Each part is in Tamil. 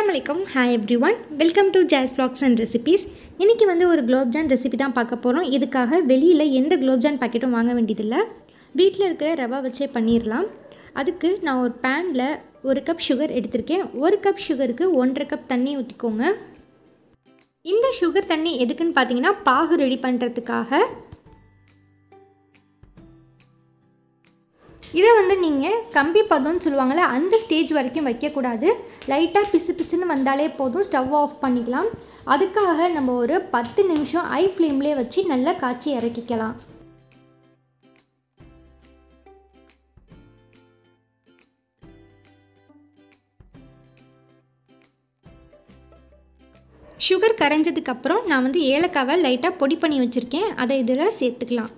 வலைக்கம் hi everyone welcome to Jas blogs and recipes இன்றைக்கி வந்து ஒரு குலோப்ஜான் ரெசிபி தான் பார்க்க போகிறோம் இதுக்காக வெளியில் எந்த குலோப்ஜான் பாக்கெட்டும் வாங்க வேண்டியதில்லை வீட்டில் இருக்கிற ரவா வச்சே பண்ணிடலாம் அதுக்கு நான் ஒரு பேனில் ஒரு கப் சுகர் எடுத்திருக்கேன் ஒரு கப் சுகருக்கு ஒன்றரை கப் தண்ணி ஊற்றிக்கோங்க இந்த சுகர் தண்ணி எதுக்குன்னு பார்த்தீங்கன்னா பாகு ரெடி பண்ணுறதுக்காக இதை வந்து நீங்கள் கம்பி பதம்னு சொல்லுவாங்கள்ல அந்த ஸ்டேஜ் வரைக்கும் வைக்கக்கூடாது லைட்டாக பிசு பிசுன்னு வந்தாலே போதும் ஸ்டவ் ஆஃப் பண்ணிக்கலாம் அதுக்காக நம்ம ஒரு பத்து நிமிஷம் ஐ ஃப்ளேம்லேயே வச்சு நல்லா காய்ச்சி இறக்கிக்கலாம் சுகர் கரைஞ்சதுக்கப்புறம் நான் வந்து ஏலக்காவை லைட்டாக பொடி பண்ணி வச்சுருக்கேன் அதை இதில் சேர்த்துக்கலாம்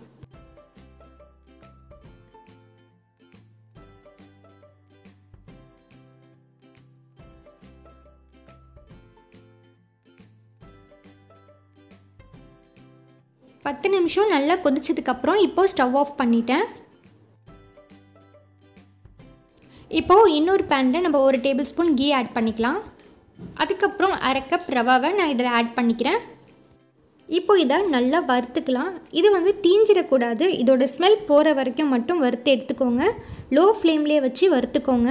பத்து நிமிஷம் நல்லா கொதிச்சதுக்கப்புறம் இப்போது ஸ்டவ் ஆஃப் பண்ணிட்டேன் இப்போது இன்னொரு பேனில் நம்ம ஒரு டேபிள் ஸ்பூன் கீ ஆட் பண்ணிக்கலாம் அதுக்கப்புறம் அரை கப் ரவாவை நான் இதில் ஆட் பண்ணிக்கிறேன் இப்போ இதை நல்லா வறுத்துக்கலாம் இது வந்து தீஞ்சிடக்கூடாது இதோட ஸ்மெல் போகிற வரைக்கும் மட்டும் வறுத்து எடுத்துக்கோங்க லோ ஃப்ளேம்லேயே வச்சு வறுத்துக்கோங்க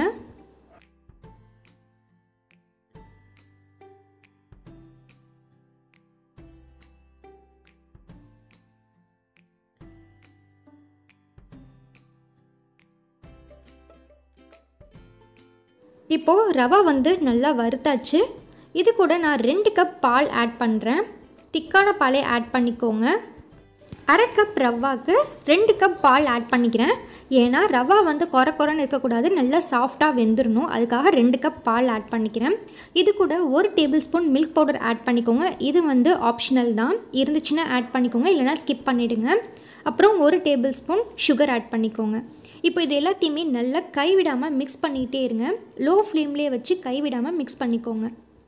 இப்போது ரவா வந்து நல்லா வறுத்தாச்சு இது கூட நான் ரெண்டு கப் பால் ஆட் பண்ணுறேன் திக்கான பாலே ஆட் பண்ணிக்கோங்க அரை கப் ரவாக்கு ரெண்டு கப் பால் ஆட் பண்ணிக்கிறேன் ஏன்னா ரவா வந்து குறை குறைன்னு இருக்கக்கூடாது நல்லா சாஃப்டாக வெந்துடணும் அதுக்காக ரெண்டு கப் பால் ஆட் பண்ணிக்கிறேன் இது கூட ஒரு tablespoon milk powder add பண்ணிக்கோங்க இது வந்து ஆப்ஷனல் தான் இருந்துச்சுன்னா ஆட் பண்ணிக்கோங்க இல்லைனா ஸ்கிப் பண்ணிவிடுங்க அப்புறம் ஒரு டேபிள் ஸ்பூன் சுகர் ஆட் பண்ணிக்கோங்க இப்போ இது எல்லாத்தையுமே நல்லா கைவிடாமல் மிக்ஸ் பண்ணிகிட்டே இருங்க லோ ஃப்ளேம்லேயே வச்சு கைவிடாமல் மிக்ஸ் பண்ணிக்கோங்க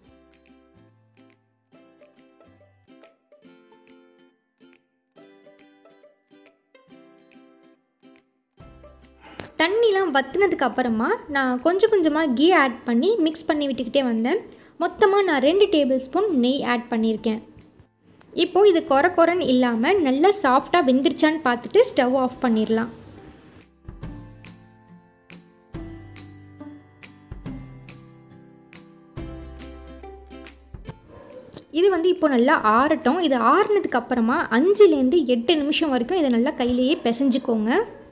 தண்ணிலாம் வத்துனதுக்கு அப்புறமா நான் கொஞ்சம் கொஞ்சமாக கீ ஆட் பண்ணி மிக்ஸ் பண்ணி விட்டுக்கிட்டே வந்தேன் மொத்தமாக நான் ரெண்டு டேபிள் ஸ்பூன் நெய் ஆட் பண்ணியிருக்கேன் இப்போது இது குறை குறைன்னு இல்லாமல் நல்லா சாஃப்டாக வெந்துருச்சான்னு பார்த்துட்டு ஸ்டவ் ஆஃப் பண்ணிடலாம் இது வந்து இப்போ நல்லா ஆறட்டும் இது ஆறுனதுக்கு அப்புறமா அஞ்சுலேருந்து எட்டு நிமிஷம் வரைக்கும் இதை நல்லா கையிலேயே பிசைஞ்சுக்கோங்க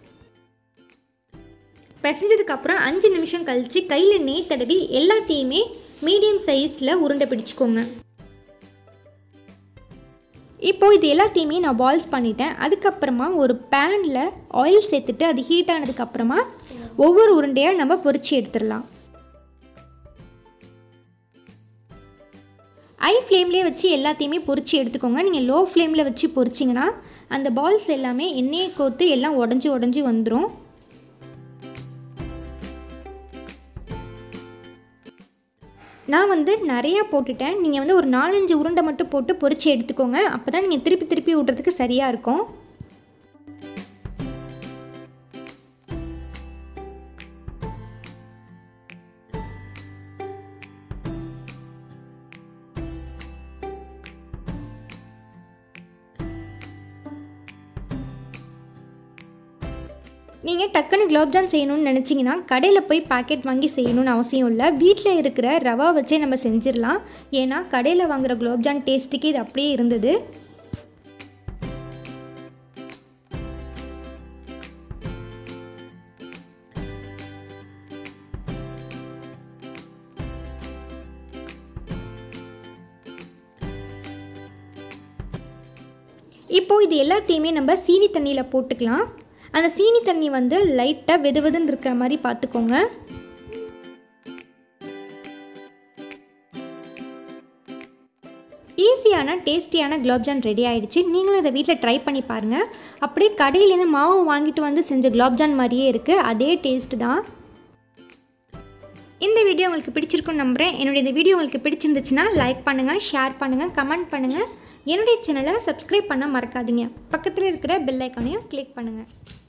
பிசைஞ்சதுக்கப்புறம் அஞ்சு நிமிஷம் கழித்து கையில் நெய் தடவி எல்லாத்தையுமே மீடியம் சைஸில் உருண்டை பிடிச்சிக்கோங்க இப்போது இது எல்லாத்தையுமே நான் பால்ஸ் பண்ணிட்டேன் அதுக்கப்புறமா ஒரு பேனில் ஆயில் சேர்த்துட்டு அது ஹீட் ஆனதுக்கப்புறமா ஒவ்வொரு உருண்டையாக நம்ம பொரிச்சு எடுத்துடலாம் ஐ ஃப்ளேம்லேயே வச்சு எல்லாத்தையுமே பொரிச்சு எடுத்துக்கோங்க நீங்கள் லோ ஃப்ளேமில் வச்சு பொரிச்சிங்கன்னா அந்த பால்ஸ் எல்லாமே எண்ணெயை கோர்த்து எல்லாம் உடஞ்சி உடஞ்சி வந்துடும் நான் வந்து நிறையா போட்டுட்டேன் நீங்கள் வந்து ஒரு நாலஞ்சு உருண்டை மட்டும் போட்டு பொரிச்சு எடுத்துக்கோங்க அப்போ தான் நீங்கள் திருப்பி திருப்பி விட்றதுக்கு சரியாக இருக்கும் நீங்கள் டக்குன்னு குலோப்ஜான் செய்யணும்னு நினச்சிங்கன்னா கடையில் போய் பாக்கெட் வாங்கி செய்யணும்னு அவசியம் இல்லை வீட்டில் இருக்கிற ரவா வச்சே நம்ம செஞ்சிடலாம் ஏன்னா கடையில் வாங்குகிற குலோப்ஜான் டேஸ்ட்டுக்கு இது அப்படியே இருந்தது இப்போது இது எல்லாத்தையுமே நம்ம சீனி தண்ணியில் போட்டுக்கலாம் அந்த சீனி தண்ணி வந்து லைட்டாக வெது வெதுன்னு இருக்கிற மாதிரி பார்த்துக்கோங்க ஈஸியான டேஸ்டியான குலாப்ஜான் ரெடி ஆகிடுச்சு நீங்களும் இதை வீட்டில் ட்ரை பண்ணி பாருங்கள் அப்படியே கடையிலேருந்து மாவு வாங்கிட்டு வந்து செஞ்ச குலாப்ஜான் மாதிரியே இருக்குது அதே டேஸ்ட்டு தான் இந்த வீடியோ உங்களுக்கு பிடிச்சிருக்குன்னு நம்புகிறேன் என்னுடைய இந்த வீடியோ உங்களுக்கு பிடிச்சிருந்துச்சுன்னா லைக் பண்ணுங்கள் ஷேர் பண்ணுங்கள் கமெண்ட் பண்ணுங்கள் என்னுடைய சேனலை சப்ஸ்கிரைப் பண்ண மறக்காதீங்க பக்கத்தில் இருக்கிற பெல் ஐக்கானையும் கிளிக் பண்ணுங்கள்